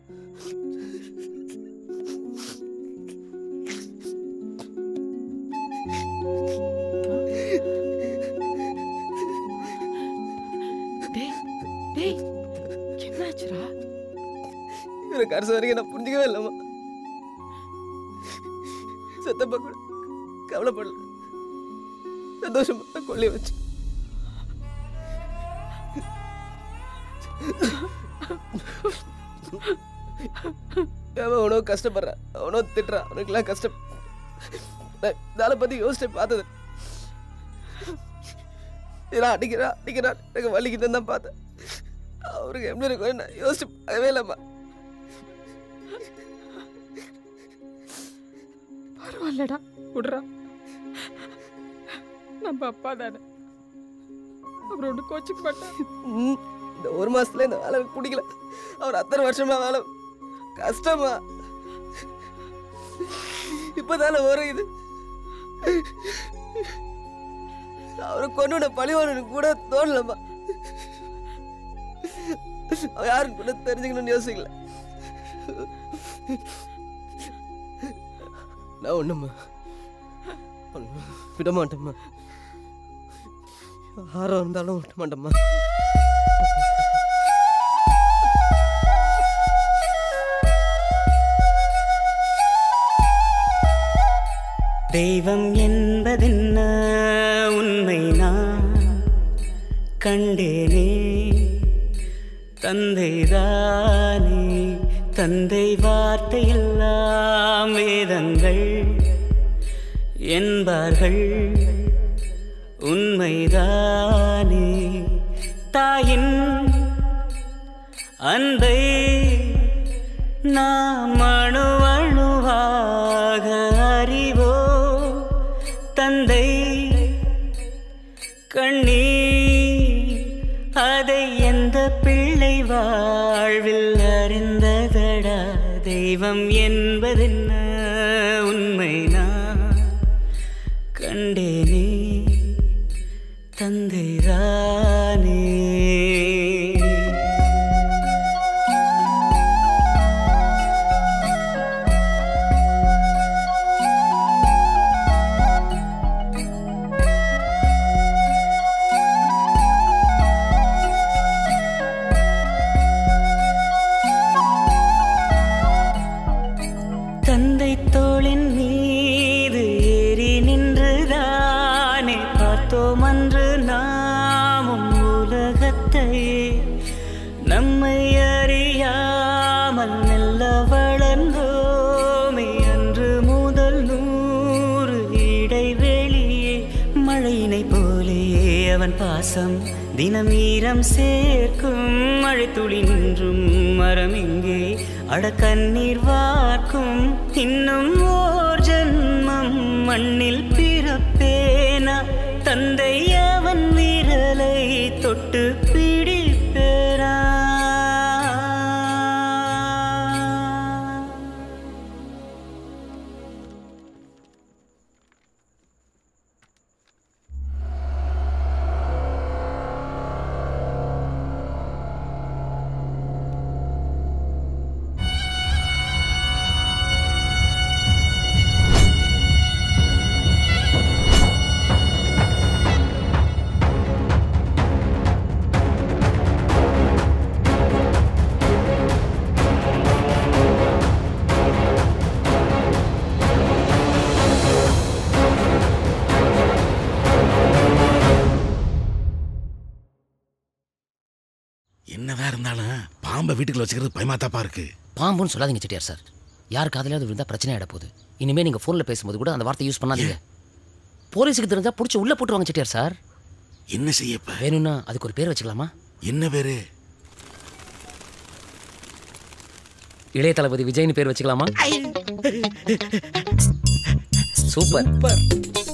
டேய் டேய் என்னாச்சுடா இவரை கடைசி வரைக்கும் நான் புரிஞ்சுக்கவே இல்லைம்மா சத்தப்பா கூட கவலைப்படல சந்தோஷமா தான் கொள்ளி வச்சு அவன் அவனோ கஷ்டப்படுறான் அவனோ திட்டுறான் அவனுக்குலாம் கஷ்டம் நான் இதால பத்தி யோசிச்சு பார்த்தது இதெல்லாம் அடிக்கிறா அடிக்கிறா எனக்கு வலிக்குதுன்னு தான் பார்த்தேன் அவருக்கு எப்படி இருக்கும் நான் யோசிச்சு பார்க்கவே இல்லைம்மா பரவாயில்லடா விடுறா நம்ம அப்பா தானே அவர் ஒன்று கோச்சிக்க மாட்டார் ம், இந்த ஒரு மாசத்துல இந்த வேலை எனக்கு பிடிக்கல அவர் அத்தனை வருஷமா வேலை கஷ்டமா இப்பதானே வரும் இது அவரை கொண்டு பழிவானு கூட தோணலம்மா அவன் யாருன்னு கூட தெரிஞ்சுக்கணும்னு யோசிக்கல நான் ஒண்ணும்மா ஒண்ணும் விட மாட்டேம்மா யாரோ இருந்தாலும் விட மாட்டேம்மா தெய்வம் என்பதென்ன உண்மை நான் கண்டேனே தந்தைதானே தந்தை வார்த்தையெல்லாம் வேதங்கள் என்பார்கள் உண்மைதானே தாயின் அன்பை நாம் அணு அணுவாக அறிவோ தந்தை கண்ணீர் அதை எந்த பிள்ளை வாழ்வில் அறிந்ததடா தெய்வம் என்பதென்ன உண்மை நான் கண்டேனே தந்தைதானே தந்தை தோளின் மீது ஏறி நின்றுதானே பார்த்தோம் அன்று நாமும் உலகத்தை நம்மை அறியாமல் மெல்ல வளர்ந்தோமே அன்று முதல் நூறு இடைவெளியே மழையினை போலே அவன் பாசம் தினம் ஈரம் சேர்க்கும் மழை துளி நின்றும் மரம் இங்கே அட கண்ணீர் வார்க்கும் இன்னும் ஓர் ஜன்மம் மண்ணில் பிறப்பேனா தந்தை அவன் விரலை தொட்டு பிடிப்பேரா என்னதான் இருந்தாலும் பாம்பை வீட்டுக்குள்ள வச்சுக்கிறது பயமாத்தாப்பா இருக்கு பாம்புன்னு சொல்லாதீங்க செட்டியார் சார் யார் காதலாவது விழுந்தா பிரச்சனை ஆயிட போகுது இனிமே நீங்க ஃபோனில் பேசும்போது கூட அந்த வார்த்தை யூஸ் பண்ணாதீங்க போலீஸுக்கு தெரிஞ்சா பிடிச்சி உள்ள போட்டுருவாங்க செட்டியார் சார் என்ன செய்யப்ப வேணும்னா அதுக்கு ஒரு பேர் வச்சுக்கலாமா என்ன பேரு இளைய தளபதி விஜய்னு பேர் வச்சுக்கலாமா சூப்பர்